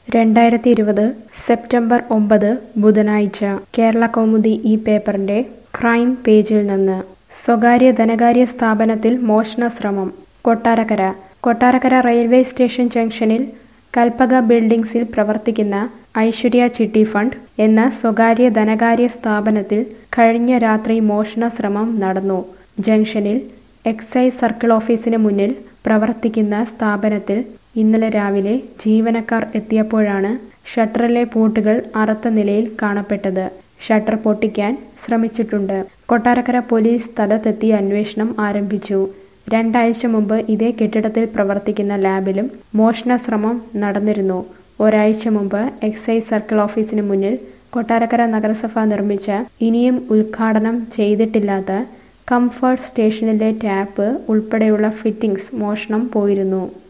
രണ്ടായിരത്തി ഇരുപത് സെപ്റ്റംബർ ഒമ്പത് ബുധനാഴ്ച കേരള കൗമുദി ഈ പേപ്പറിന്റെ ക്രൈം പേജിൽ നിന്ന് സ്വകാര്യ ധനകാര്യ സ്ഥാപനത്തിൽ മോഷണ ശ്രമം കൊട്ടാരക്കര കൊട്ടാരക്കര റെയിൽവേ സ്റ്റേഷൻ ജംഗ്ഷനിൽ കൽപ്പക ബിൽഡിംഗ്സിൽ പ്രവർത്തിക്കുന്ന ഐശ്വര്യ ചിട്ടി ഫണ്ട് എന്ന സ്വകാര്യ ധനകാര്യ സ്ഥാപനത്തിൽ കഴിഞ്ഞ രാത്രി മോഷണ ശ്രമം നടന്നു ജംഗ്ഷനിൽ എക്സൈസ് സർക്കിൾ ഓഫീസിന് മുന്നിൽ പ്രവർത്തിക്കുന്ന സ്ഥാപനത്തിൽ ഇന്നലെ രാവിലെ ജീവനക്കാർ എത്തിയപ്പോഴാണ് ഷട്ടറിലെ പൂട്ടുകൾ അറുത്ത നിലയിൽ കാണപ്പെട്ടത് ഷട്ടർ പൊട്ടിക്കാൻ ശ്രമിച്ചിട്ടുണ്ട് കൊട്ടാരക്കര പോലീസ് സ്ഥലത്തെത്തി അന്വേഷണം ആരംഭിച്ചു രണ്ടാഴ്ച മുമ്പ് ഇതേ കെട്ടിടത്തിൽ പ്രവർത്തിക്കുന്ന ലാബിലും മോഷണ ശ്രമം നടന്നിരുന്നു ഒരാഴ്ച മുമ്പ് എക്സൈസ് സർക്കിൾ ഓഫീസിന് മുന്നിൽ കൊട്ടാരക്കര നഗരസഭ നിർമ്മിച്ച ഇനിയും ഉദ്ഘാടനം ചെയ്തിട്ടില്ലാത്ത കംഫർട്ട് സ്റ്റേഷനിലെ ടാപ്പ് ഉൾപ്പെടെയുള്ള ഫിറ്റിംഗ്സ് മോഷണം പോയിരുന്നു